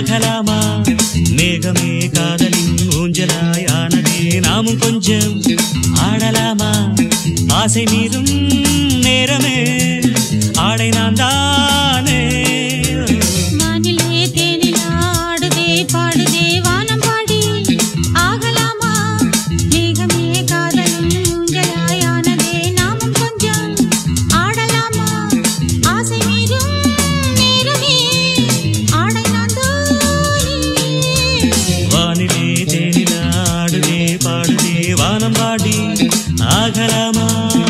ஆகலாமா மேகமே காதலின் ஊஞ்சலாய் ஆனதே நாமும் கொஞ்சம் ஆடலாமா ஆசை மீறும் நேரமே ஆடை நான் தானே வானிலே தேனிலா ஆடுதே பாடுதே வானம் பாடி ஆகலாமா மேகமே காதலும் ஊஞ்சலாயானதே நாமும் கொஞ்சம் ஆடலாமா ஆசை மீறும் நேரமே ஆடை நான் தானே வானிலே தேனில ஆடுதே பாடுதே வானம் பாடி ஆகலாமா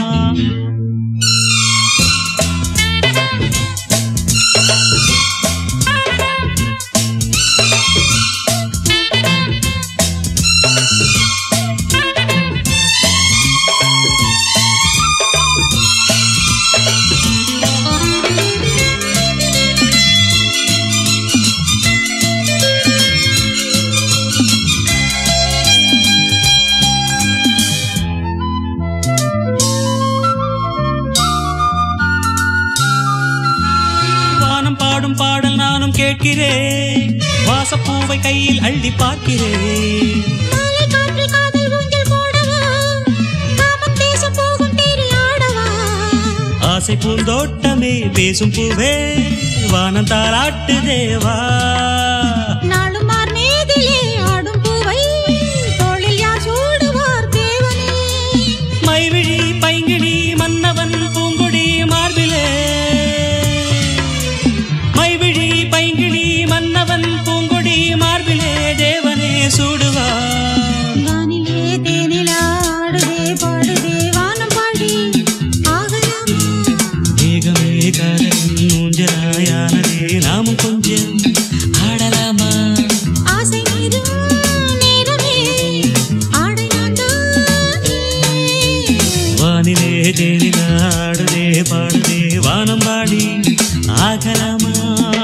வானம் பாடும் பாடல் நானும் கேட்கிறேன் வாசப்பூவை கையில் அள்ளி பார்க்கிறேன் மாலை காற்றில் காதல் ஊஞ்சல் போடவா காமம் பேச போகும் தேரி ஆடவா ஆசை பூந்தோட்டமே பேசும் பூவே வானம் தாளாட்டு தேவா நாளும் மார் மேதிலே ஆடும் பூவை தோளில் யார் சூடுவார் தேவனே மைவிழி பைங்கிழி மன்னவன் பூங்குடி மார்பிலே மைவிழி பைங்கிழி மன்னவன் பூங்குடி மார்பிலே தேவனே சூடுவா வானிலே தேனிலா ஆடுதே பாடுதே வானம் பாடி ஆகலாமா மேகமே காதலின் ஊஞ்சலாயானதே நாமும் கொஞ்சம் ஆடலாமா ஆசை மீறும் நேரமே ஆடை நான் தானே வானிலே தேனில ஆடுதே பாடுதே வானம் பாடி ஆகலாமா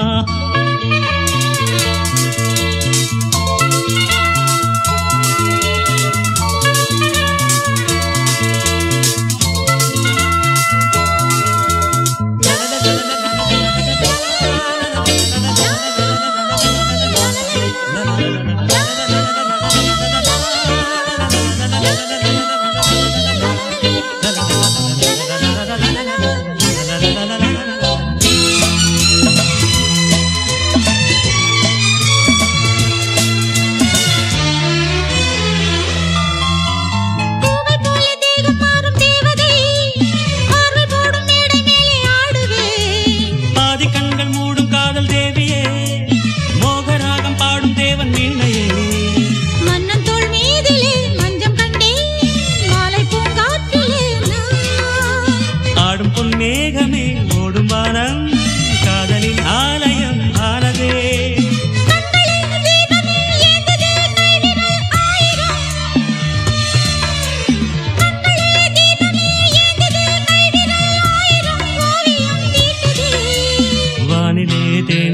பூவை போல தேகம் மாறும் தேவதை பார்வை போடும் மேடை மேலே ஆடுவே பாதி கண்கள் மூடும் காதல் தேவியே மோகராகம் பாடும் தேவன் வீணையே மன்னன் தோள் மீதிலே மஞ்சம் கண்டே மாலை பூங்காற்றிலே நான் ஆடும் பொன் மேகமே ஓடும் வானம் காதலின் ஆலயம் ஆனதே கண்களில் தீபமே ஏந்ததே கைவிரல் ஆயிரம் கண்களில் தீபமே ஏந்ததே கைவிரல் ஆயிரம் ஓவியம் தீட்டுதே வானிலே தே